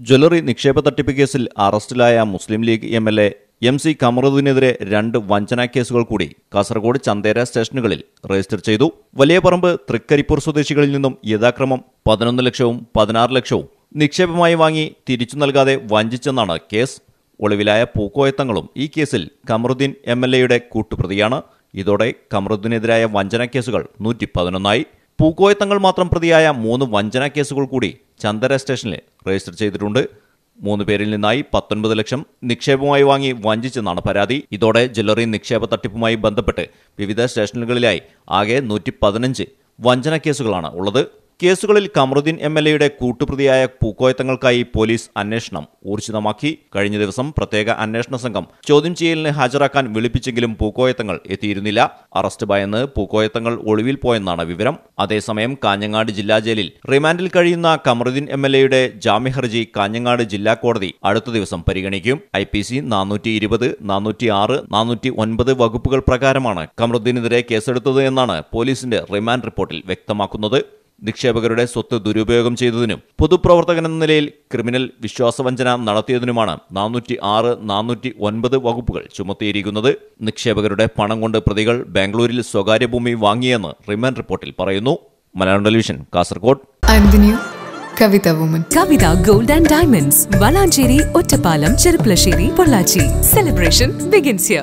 Jewellery നിക്ഷേപ തട്ടിപ്പ് കേസിൽ അറസ്റ്റിലായ Muslim League M L A M C കമറുദ്ദീനെതിരെ രണ്ട് വഞ്ചനാ കേസുകൾ കൂടി കാസർഗോഡ് ചന്തേര സ്റ്റേഷനുകളിൽ രജിസ്റ്റർ ചെയ്തു വലിയപറമ്പ് തൃക്കരിപ്പൂർ സ്വദേശികളിൽ നിന്നും യഥാക്രമം പതിനൊന്ന് ലക്ഷവും പതിനാറ് ലക്ഷവും നിക്ഷേപമായി വാങ്ങി തിരിച്ചു നൽകാതെ വഞ്ചിച്ചെന്നാണ് കേസ് ഒളിവിലായ പൂക്കോയത്തങ്ങളും ഈ കേസിൽ കമറുദ്ദീൻ എം എൽ എയുടെ കൂട്ടുപ്രതിയാണ് ഇതോടെ കമറുദ്ദീനെതിരായ വഞ്ചനാ കേസുകൾ നൂറ്റി പതിനൊന്നായി പൂക്കോയത്തങ്ങൾ മാത്രം പ്രതിയായ മൂന്ന് വഞ്ചനാ കേസുകൾ കൂടി ചന്ദര സ്റ്റേഷനിൽ രജിസ്റ്റർ ചെയ്തിട്ടുണ്ട് മൂന്ന് പേരിൽ നിന്നായി പത്തൊൻപത് ലക്ഷം നിക്ഷേപമായി വാങ്ങി വഞ്ചിച്ചെന്നാണ് പരാതി ഇതോടെ ജ്വല്ലറി നിക്ഷേപ തട്ടിപ്പുമായി ബന്ധപ്പെട്ട് വിവിധ സ്റ്റേഷനുകളിലായി ആകെ നൂറ്റി പതിനഞ്ച് വഞ്ചന കേസുകളാണ് ഉള്ളത് കേസുകളിൽ കമറുദ്ദീൻ എം എൽ എയുടെ കൂട്ടുപ്രതിയായ പൂക്കോയത്തങ്ങൾക്കായി പോലീസ് അന്വേഷണം ഊർജിതമാക്കി കഴിഞ്ഞ ദിവസം പ്രത്യേക അന്വേഷണ സംഘം ചോദ്യം ചെയ്യലിന് ഹാജരാക്കാൻ വിളിപ്പിച്ചെങ്കിലും പൂക്കോയത്തങ്ങൾ എത്തിയിരുന്നില്ല അറസ്റ്റ് ഭയന്ന് പൂക്കോയത്തങ്ങൾ ഒളിവിൽ പോയെന്നാണ് വിവരം അതേസമയം കാഞ്ഞങ്ങാട് ജില്ലാ ജയിലിൽ റിമാൻഡിൽ കഴിയുന്ന കമറുദ്ദീൻ എം എൽ എയുടെ ജാമ്യഹർജി കാഞ്ഞങ്ങാട് ജില്ലാ കോടതി അടുത്ത ദിവസം പരിഗണിക്കും ഐ പി സി നാനൂറ്റി ഇരുപത് നാനൂറ്റി ആറ് നാനൂറ്റി ഒൻപത് വകുപ്പുകൾ പ്രകാരമാണ് കമറുദ്ദീനെതിരെ കേസെടുത്തത് എന്നാണ് പോലീസിന്റെ റിമാൻഡ് റിപ്പോർട്ടിൽ വ്യക്തമാക്കുന്നത് നിക്ഷേപകരുടെ സ്വത്ത് ദുരുപയോഗം ചെയ്തതിനും പൊതുപ്രവർത്തകൻ എന്ന നിലയിൽ ക്രിമിനൽ വിശ്വാസവഞ്ചന നടത്തിയതിനുമാണ് നാനൂറ്റി ആറ് നാനൂറ്റി ഒൻപത് വകുപ്പുകൾ ചുമത്തിയിരിക്കുന്നത് നിക്ഷേപകരുടെ പണം കൊണ്ട് പ്രതികൾ ബാംഗ്ലൂരിൽ സ്വകാര്യ ഭൂമി വാങ്ങിയെന്ന് റിമാൻഡ് റിപ്പോർട്ടിൽ പറയുന്നു Malayalam television Kasaragod I'm the new Kavita woman. Kavitha gold and diamonds Valanchery Ottapalam Cherpulassery Pollachi celebration begins here